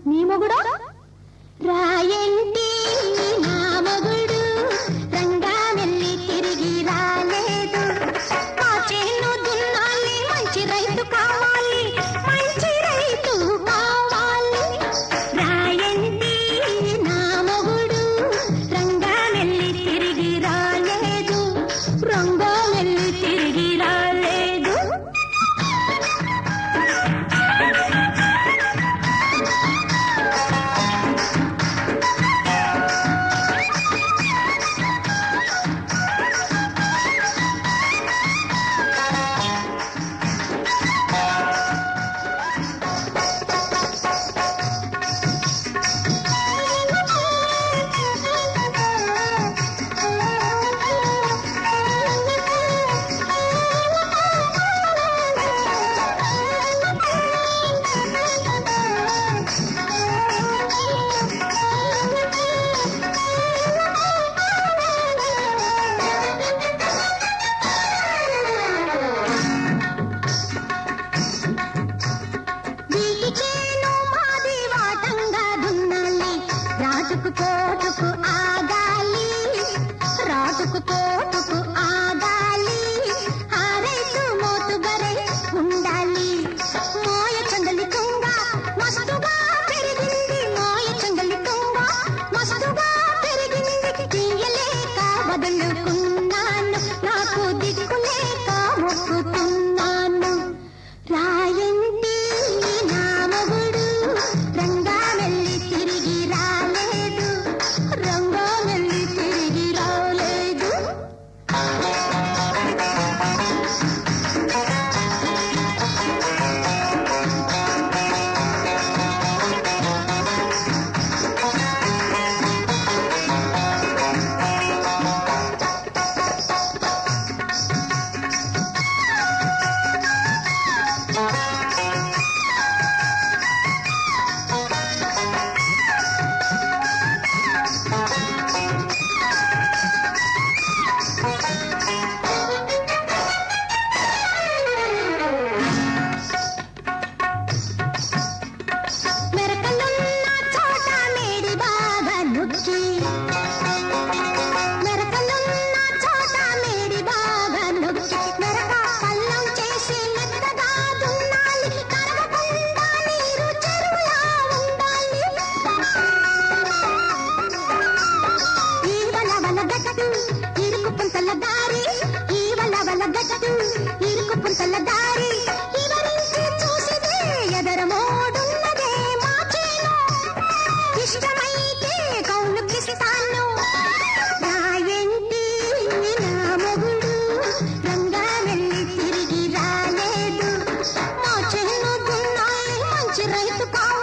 నీ మొగుడా రాయంటి నా మొగుడు రంగా వెళ్ళి తిరిగి రాలేదు మా చేను దున్నాలి మంచి రైతు కావాలి మంచి రైతు కావాలి రాయంటి నా మొగుడు రంగా వెళ్ళి తిరిగి రాలేదు రంగా వెళ్ళి తిరిగి రాలేదు వీటి చేను మాది వాటంగా దున్నాలి రాటుకు తోటుకు ఆగాలి రాటుకు తోటుకు ఆగాలి ఆ రైతు మోతుబరై ఉండాలి మోయ చంగలి తుంగ మస్తుగా పెరిగింది మోయ చంగలి తుంగ మస్తుగా పెరిగింది తీయలేక వదులుకున్నాను నాకు దిక్కులేక మొక్కుతున్నాను రాయండి నా మొగుడు రంగా వెళ్ళి తిరిగి రాలేదు రంగా వెళ్ళి తిరిగి రాలేదు మెరకలున్న చోట మేడి బాగా నొక్కి మెరకలున్న చోట మేడి బాగా నొక్కి మెరక పల్లం చేసి మెత్తగా దున్నాలి కరగకుండా నీరు చెరువులా ఉండాలి ఈ వల వల గట్టు ఇరుకు పుంతల దారి ఈ వల వల గట్టు ఇరుకు పుంతల దారి ఇవరించి చూసిదే ఎదర మోడున్నదే మా చేను ఇష్టమైతే కౌలుకిస్తాను రాయంటి నా మొగుడు రంగా వెళ్ళి తిరిగి రాలేదు మా చేను దున్నాయి మంచి రైతు కావాలి